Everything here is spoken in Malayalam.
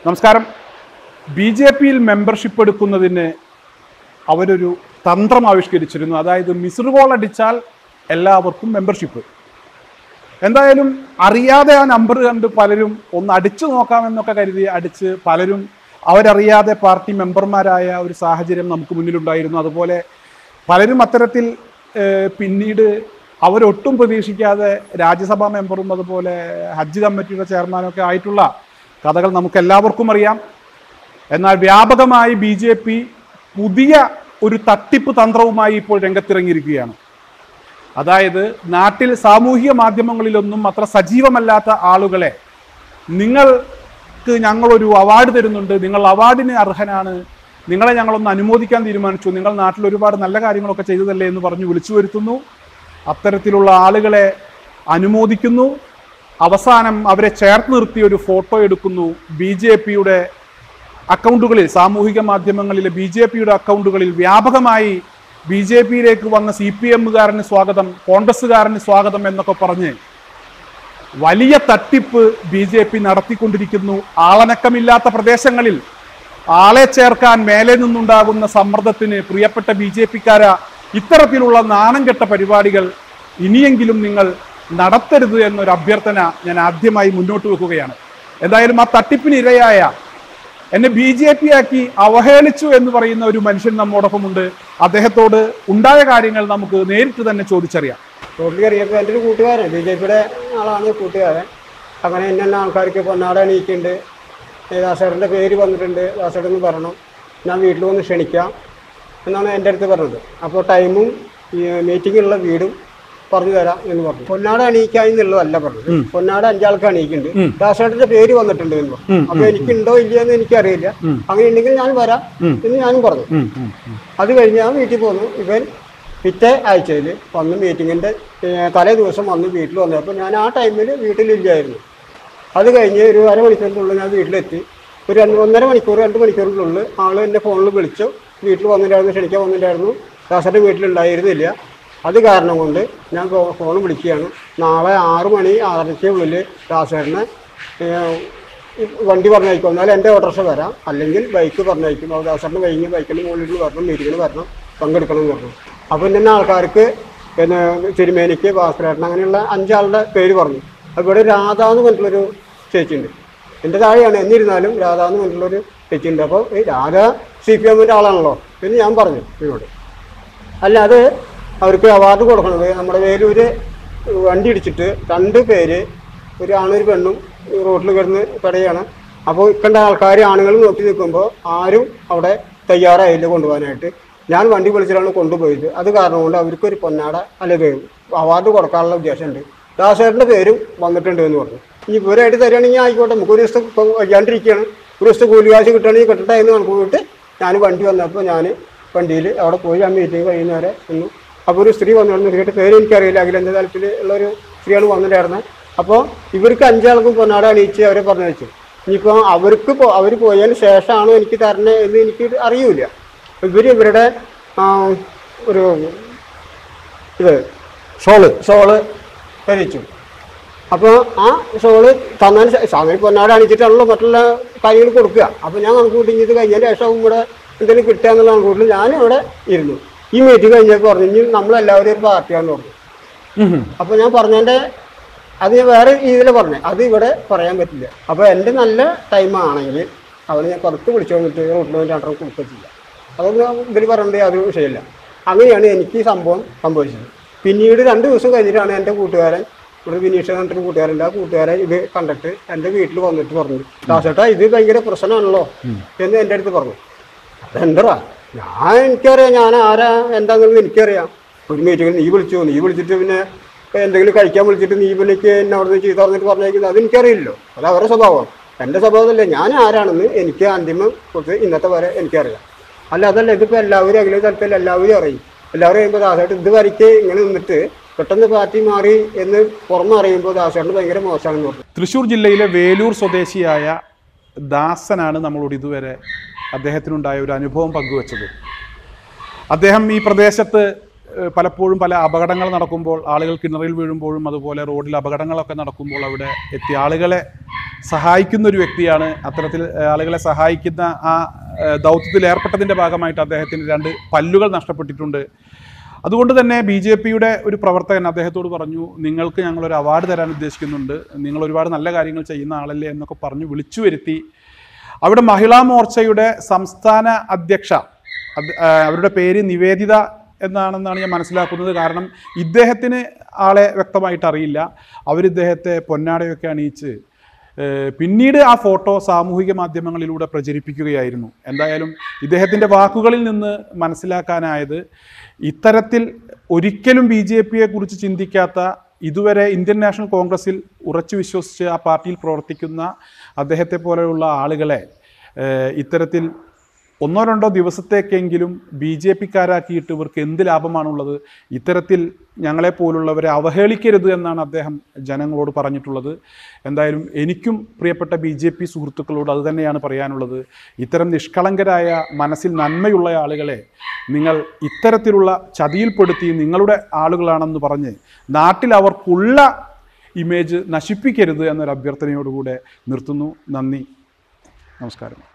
നമസ്കാരം ബി ജെ പിയിൽ മെമ്പർഷിപ്പ് എടുക്കുന്നതിന് അവരൊരു തന്ത്രം ആവിഷ്കരിച്ചിരുന്നു അതായത് മിസ്ഡ് കോൾ അടിച്ചാൽ എല്ലാവർക്കും മെമ്പർഷിപ്പ് എന്തായാലും അറിയാതെ ആ നമ്പർ കണ്ട് പലരും ഒന്ന് അടിച്ചു നോക്കാമെന്നൊക്കെ കരുതി അടിച്ച് പലരും അവരറിയാതെ പാർട്ടി മെമ്പർമാരായ ഒരു സാഹചര്യം നമുക്ക് മുന്നിലുണ്ടായിരുന്നു അതുപോലെ പലരും അത്തരത്തിൽ ഏഹ്, പിന്നീട് അവരൊട്ടും പ്രതീക്ഷിക്കാതെ രാജ്യസഭാ മെമ്പറും അതുപോലെ ഹജ്ജ് കമ്മിറ്റിയുടെ ചെയർമാനും ഒക്കെ ആയിട്ടുള്ള കഥകൾ നമുക്ക് എല്ലാവർക്കും അറിയാം എന്നാൽ വ്യാപകമായി ബി ജെ പി പുതിയ ഒരു തട്ടിപ്പ് തന്ത്രവുമായി ഇപ്പോൾ രംഗത്തിറങ്ങിയിരിക്കുകയാണ് അതായത് നാട്ടിൽ സാമൂഹിക മാധ്യമങ്ങളിലൊന്നും അത്ര സജീവമല്ലാത്ത ആളുകളെ നിങ്ങൾക്ക് ഞങ്ങളൊരു അവാർഡ് തരുന്നുണ്ട് നിങ്ങൾ അവാർഡിന് അർഹനാണ് നിങ്ങളെ ഞങ്ങളൊന്ന് അനുമോദിക്കാൻ തീരുമാനിച്ചു നിങ്ങൾ നാട്ടിൽ ഒരുപാട് നല്ല കാര്യങ്ങളൊക്കെ ചെയ്തതല്ലേ എന്ന് പറഞ്ഞ് വിളിച്ചു വരുത്തുന്നു അത്തരത്തിലുള്ള ആളുകളെ അനുമോദിക്കുന്നു അവസാനം അവരെ ചേർത്ത് നിർത്തി ഒരു ഫോട്ടോ എടുക്കുന്നു ബി ജെ പിയുടെ അക്കൗണ്ടുകളിൽ സാമൂഹിക മാധ്യമങ്ങളിലെ ബി ജെ പിയുടെ അക്കൗണ്ടുകളിൽ വ്യാപകമായി ബി ജെ പിയിലേക്ക് വന്ന സി പി എമ്മുകാരന് സ്വാഗതം കോൺഗ്രസ്സുകാരന് സ്വാഗതം എന്നൊക്കെ പറഞ്ഞ് വലിയ തട്ടിപ്പ് ബി ജെ പി നടത്തിക്കൊണ്ടിരിക്കുന്നു ആളനക്കമില്ലാത്ത പ്രദേശങ്ങളിൽ ആളെ ചേർക്കാൻ മേലെ നിന്നുണ്ടാകുന്ന സമ്മർദ്ദത്തിന് പ്രിയപ്പെട്ട ബി ജെ പിക്കാര ഇത്തരത്തിലുള്ള നാണം കെട്ട പരിപാടികൾ ഇനിയെങ്കിലും നിങ്ങൾ നടത്തരുത് എന്നൊരു അഭ്യർത്ഥന ഞാൻ ആദ്യമായി മുന്നോട്ട് വെക്കുകയാണ് എന്തായാലും ആ തട്ടിപ്പിന് ഇരയായ എന്നെ ബി ജെ പി ആക്കി അവഹേളിച്ചു എന്ന് പറയുന്ന ഒരു മനുഷ്യൻ നമ്മോടൊപ്പമുണ്ട് അദ്ദേഹത്തോട് ഉണ്ടായ കാര്യങ്ങൾ നമുക്ക് നേരിട്ട് തന്നെ ചോദിച്ചറിയാം റോഡിൽ കയറിയപ്പോൾ എൻ്റെ ഒരു കൂട്ടുകാരൻ ബി ജെ പിയുടെ ആളാണ് കൂട്ടുകാരൻ അങ്ങനെ ഇന്ന ആൾക്കാർക്ക് പൊന്നാട എണീക്കുന്നുണ്ട് ദാസേട്ടൻ്റെ പേര് വന്നിട്ടുണ്ട് ദാസേട്ടൻ എന്ന് പറഞ്ഞു ഞാൻ വീട്ടിൽ വന്ന് ക്ഷണിക്കാം എന്നാണ് എൻ്റെ അടുത്ത് പറഞ്ഞത് അപ്പോൾ ടൈമും ഈ മീറ്റിങ്ങിലുള്ള വീടും പറഞ്ഞു തരാം എന്ന് പറഞ്ഞു പൊന്നാട അണിയിക്കാൻ എന്നുള്ളതല്ല പറഞ്ഞത് പൊന്നാട അഞ്ചാൾക്ക് അണിയിക്കുന്നുണ്ട് ദാസേട്ടൻ്റെ പേര് വന്നിട്ടുണ്ട് എന്ന് പറഞ്ഞു അപ്പോൾ എനിക്കുണ്ടോ ഇല്ലയെന്ന് എനിക്കറിയില്ല അങ്ങനെ ഉണ്ടെങ്കിൽ ഞാൻ വരാം എന്ന് ഞാനും പറഞ്ഞു അത് കഴിഞ്ഞ് ഞാൻ വീട്ടിൽ പോന്നു ഇവൻ പിറ്റേ ആഴ്ചയിൽ വന്ന് മീറ്റിങ്ങിൻ്റെ തലേ ദിവസം വന്ന് വീട്ടിൽ വന്നപ്പോൾ ഞാൻ ആ ടൈമിൽ വീട്ടിലില്ലായിരുന്നു അത് കഴിഞ്ഞ് ഒരു അരമണിക്കൂറിനുള്ളിൽ ഞാൻ വീട്ടിലെത്തി ഒരു രണ്ട് ഒന്നര മണിക്കൂർ രണ്ട് മണിക്കൂറിനുള്ളിൽ ആൾ എന്നെ ഫോണിൽ വിളിച്ചു വീട്ടിൽ വന്നിട്ടായിരുന്നു ക്ഷണിക്കാൻ വന്നിട്ടായിരുന്നു ദാസൻ്റെ വീട്ടിലുണ്ടായിരുന്നില്ല അത് കാരണം കൊണ്ട് ഞാൻ ഫോൺ വിളിക്കുകയാണ് നാളെ ആറ് മണി ആറരയ്ക്കുള്ളിൽ ദാസേട്ടനെ ഈ വണ്ടി പറഞ്ഞയക്കും എന്നാൽ എൻ്റെ ഓട്ടോറിക്ഷ വരാം അല്ലെങ്കിൽ ബൈക്ക് പറഞ്ഞയക്കും അപ്പോൾ ദാസറിന് വൈകി ബൈക്കിൻ്റെ മുകളിൽ വരണം മീറ്റിങ്ങിന് വരണം പങ്കെടുക്കണം എന്ന് പറഞ്ഞു അപ്പോൾ ഇന്ന ആൾക്കാർക്ക് പിന്നെ തിരുമേനിക്ക് ഭാസ്കരേട്ടൻ അങ്ങനെയുള്ള അഞ്ചാളുടെ പേര് പറഞ്ഞു അപ്പോൾ ഇവിടെ രാധ എന്ന് പറഞ്ഞിട്ടുള്ളൊരു ചേച്ചിയുണ്ട് എൻ്റെ താഴെയാണ് എന്നിരുന്നാലും രാധ എന്ന് പറഞ്ഞിട്ടുള്ളൊരു ചേച്ചിയുണ്ട് അപ്പോൾ ഈ രാധ സി പി എമ്മിൻ്റെ ആളാണല്ലോ എന്ന് ഞാൻ പറഞ്ഞു ഇവരോട് അല്ല അത് അവർക്ക് അവാർഡ് കൊടുക്കണത് നമ്മുടെ വേലൂര് വണ്ടി ഇടിച്ചിട്ട് രണ്ട് പേര് ഒരു ആണും ഒരു പെണ്ണും റോഡിൽ കിടന്ന് പെടയാണ് അപ്പോൾ ഇക്കണ്ട ആൾക്കാർ ആണുങ്ങൾ നോക്കി നിൽക്കുമ്പോൾ ആരും അവിടെ തയ്യാറായില്ല കൊണ്ടുപോകാനായിട്ട് ഞാൻ വണ്ടി വിളിച്ചിട്ടാണ് കൊണ്ടുപോയത് അത് കാരണം കൊണ്ട് അവർക്കൊരു പൊന്നാട അല്ലത് അവാർഡ് കൊടുക്കാനുള്ള ഉദ്ദേശമുണ്ട് ദാസേട്ടൻ്റെ പേരും വന്നിട്ടുണ്ട് എന്ന് പറഞ്ഞു ഈ ഇവരായിട്ട് തരികയാണെങ്കിൽ ആയിക്കോട്ടെ നമുക്ക് ഒരു ദിവസത്തെ ഇപ്പം വയ്യാണ്ടിരിക്കുകയാണ് ഒരു ദിവസത്തെ കൂലികാശ് കിട്ടുകയാണെങ്കിൽ കിട്ടട്ടെ എന്ന് കണക്ക് ഞാൻ വണ്ടി വന്നപ്പോൾ ഞാൻ വണ്ടിയിൽ അവിടെ പോയി ആ മീറ്റിംഗ് കഴിയുന്നവരെ നിന്നു അപ്പോൾ ഒരു സ്ത്രീ വന്നു സ്ത്രീയുടെ പേര് എനിക്കറിയില്ല അഖിലേന്ത്യ തലത്തിൽ ഉള്ള ഒരു സ്ത്രീയാണ് വന്നിട്ടായിരുന്നത് അപ്പോൾ ഇവർക്ക് അഞ്ചാൾക്കും പൊന്നാട അണിയിച്ച് അവരെ പറഞ്ഞു വെച്ചു ഇനിയിപ്പോൾ അവർക്ക് പോ അവർ പോയതിന് ശേഷമാണോ എനിക്ക് തരണേ എന്ന് എനിക്ക് അറിയൂല ഇവർ ഇവരുടെ ആ, ഒരു ഇത് ഷോള് ഷോള് ധരിച്ചു അപ്പോൾ ആ ഷോള് തന്നതിന് ശേ- സമയം പൊന്നാട് അണിച്ചിട്ടാണല്ലോ മറ്റുള്ള കാര്യങ്ങൾ കൊടുക്കുക അപ്പോൾ ഞാൻ കണക്ക് കൂട്ടി ഇത് കഴിഞ്ഞതിന് ശേഷം ഇവിടെ എന്തെങ്കിലും കിട്ടുക എന്നുള്ള കണക്ക് കൂട്ടി ഞാൻ ഇവിടെ ഇരുന്നു ഈ മീറ്റിംഗ് കഴിഞ്ഞപ്പോൾ പറഞ്ഞു ഇനി നമ്മളെല്ലാവരും ഒരു പാർട്ടിയാണെന്ന് പറഞ്ഞു അപ്പോൾ ഞാൻ പറഞ്ഞതിൻ്റെ അത് ഞാൻ വേറെ രീതിയിൽ പറഞ്ഞു അത് ഇവിടെ പറയാൻ പറ്റില്ല അപ്പോൾ എൻ്റെ നല്ല ടൈം ആണെങ്കിൽ അവനെ ഞാൻ പുറത്ത് വിളിച്ചു വന്നിട്ട് റോട്ടിൽ വന്നിട്ട് രണ്ടെണ്ണം കൊടുക്കത്തില്ല അതൊന്നും ഇതിൽ പറയേണ്ട യാതൊരു വിഷയമില്ല അങ്ങനെയാണ് എനിക്ക് ഈ സംഭവം സംഭവിച്ചത് പിന്നീട് രണ്ട് ദിവസം കഴിഞ്ഞിട്ടാണ് എൻ്റെ കൂട്ടുകാരൻ ഇവിടെ വിനീഷ് എന്നിട്ടൊരു കൂട്ടുകാരുണ്ട് ആ കൂട്ടുകാരൻ ഇത് കണ്ടിട്ട് എൻ്റെ വീട്ടിൽ വന്നിട്ട് പറഞ്ഞു ദാസേട്ടാ ഇത് ഭയങ്കര പ്രശ്നമാണല്ലോ എന്ന് എൻ്റെ അടുത്ത് പറഞ്ഞു അതെന്തറാ ഞാൻ എനിക്കറിയാം ഞാൻ ആരാ എന്താണെന്നുള്ളത് എനിക്കറിയാം ഒരു മീറ്റിങ്ങിൽ നീ വിളിച്ചു നീ വിളിച്ചിട്ട് പിന്നെ എന്തെങ്കിലും കഴിക്കാൻ വിളിച്ചിട്ട് നീ ഇവനേക്ക് എന്നെ അവിടെ നിന്ന് ചീത്ത പറഞ്ഞിട്ട് പറഞ്ഞേക്കുന്നത് അത് എനിക്കറിയില്ലല്ലോ അത് അവരുടെ സ്വഭാവം എൻ്റെ സ്വഭാവമല്ല ഞാൻ ആരാണെന്ന് എനിക്ക് അന്തിമം കുറിച്ച് ഇന്നത്തെ വരെ എനിക്കറിയാം അല്ല അതല്ല ഇതിപ്പോൾ എല്ലാവരും അഖില തലത്തിൽ എല്ലാവരും അറിയും എല്ലാവരും അറിയുമ്പോൾ ദാസേട്ട് ഇത് വരയ്ക്ക് ഇങ്ങനെ നിന്നിട്ട് പെട്ടെന്ന് പാർട്ടി മാറി എന്ന് പുറമെ അറിയുമ്പോൾ ദാസേട്ടന് ഭയങ്കര മോശമാണെന്ന് പറഞ്ഞു തൃശ്ശൂർ ജില്ലയിലെ വേലൂർ സ്വദേശിയായ ദാസനാണ് നമ്മളോട് ഇതുവരെ അദ്ദേഹത്തിനുണ്ടായ ഒരു അനുഭവം പങ്കുവച്ചത് അദ്ദേഹം ഈ പ്രദേശത്ത് ഏഹ്, പലപ്പോഴും പല അപകടങ്ങൾ നടക്കുമ്പോൾ ആളുകൾ കിണറിൽ വീഴുമ്പോഴും അതുപോലെ റോഡിൽ അപകടങ്ങളൊക്കെ നടക്കുമ്പോൾ അവിടെ എത്തി ആളുകളെ സഹായിക്കുന്ന ഒരു വ്യക്തിയാണ് അത്തരത്തിൽ ഏഹ്, ആളുകളെ സഹായിക്കുന്ന ആ ഏഹ്, ദൗത്യത്തിൽ ഏർപ്പെട്ടതിൻ്റെ ഭാഗമായിട്ട് അദ്ദേഹത്തിന് രണ്ട് പല്ലുകൾ നഷ്ടപ്പെട്ടിട്ടുണ്ട് അതുകൊണ്ട് തന്നെ ബി ജെ പിയുടെ ഒരു പ്രവർത്തകൻ അദ്ദേഹത്തോട് പറഞ്ഞു നിങ്ങൾക്ക് ഞങ്ങളൊരു അവാർഡ് തരാൻ ഉദ്ദേശിക്കുന്നുണ്ട് നിങ്ങൾ ഒരുപാട് നല്ല കാര്യങ്ങൾ ചെയ്യുന്ന ആളല്ലേ എന്നൊക്കെ പറഞ്ഞു വിളിച്ചു വരുത്തി അവിടെ മഹിളാ മോർച്ചയുടെ സംസ്ഥാന അധ്യക്ഷ അത് ആ, അവരുടെ പേര് നിവേദിത എന്നാണെന്നാണ് ഞാൻ മനസ്സിലാക്കുന്നത് കാരണം ഇദ്ദേഹത്തിന് ആളെ വ്യക്തമായിട്ട് അറിയില്ല അവരിദ്ദേഹത്തെ പൊന്നാടയൊക്കെ അണിയിച്ച് ഏഹ്, പിന്നീട് ആ ഫോട്ടോ സാമൂഹിക മാധ്യമങ്ങളിലൂടെ പ്രചരിപ്പിക്കുകയായിരുന്നു എന്തായാലും ഇദ്ദേഹത്തിൻ്റെ വാക്കുകളിൽ നിന്ന് മനസ്സിലാക്കാനായത് ഇത്തരത്തിൽ ഒരിക്കലും ബി ജെ പിയെ കുറിച്ച് ചിന്തിക്കാത്ത ഇതുവരെ ഇന്ത്യൻ നാഷണൽ കോൺഗ്രസിൽ ഉറച്ചു വിശ്വസിച്ച് ആ പാർട്ടിയിൽ പ്രവർത്തിക്കുന്ന അദ്ദേഹത്തെ പോലെയുള്ള ആളുകളെ ഏഹ്, ഇത്തരത്തിൽ ഒന്നോ രണ്ടോ ദിവസത്തേക്കെങ്കിലും ബി ജെ പിക്കാരാക്കിയിട്ട് ഇവർക്ക് എന്ത് ലാഭമാണുള്ളത് ഇത്തരത്തിൽ ഞങ്ങളെപ്പോലുള്ളവരെ അവഹേളിക്കരുത് എന്നാണ് അദ്ദേഹം ജനങ്ങളോട് പറഞ്ഞിട്ടുള്ളത് എന്തായാലും എനിക്കും പ്രിയപ്പെട്ട ബി ജെ പി സുഹൃത്തുക്കളോട് അത് തന്നെയാണ് പറയാനുള്ളത് ഇത്തരം നിഷ്കളങ്കരായ മനസ്സിൽ നന്മയുള്ള ആളുകളെ നിങ്ങൾ ഇത്തരത്തിലുള്ള ചതിയിൽപ്പെടുത്തി നിങ്ങളുടെ ആളുകളാണെന്ന് പറഞ്ഞ് നാട്ടിൽ അവർക്കുള്ള ഇമേജ് നശിപ്പിക്കരുത് എന്നൊരു അഭ്യർത്ഥനയോടുകൂടെ നിർത്തുന്നു നന്ദി നമസ്കാരം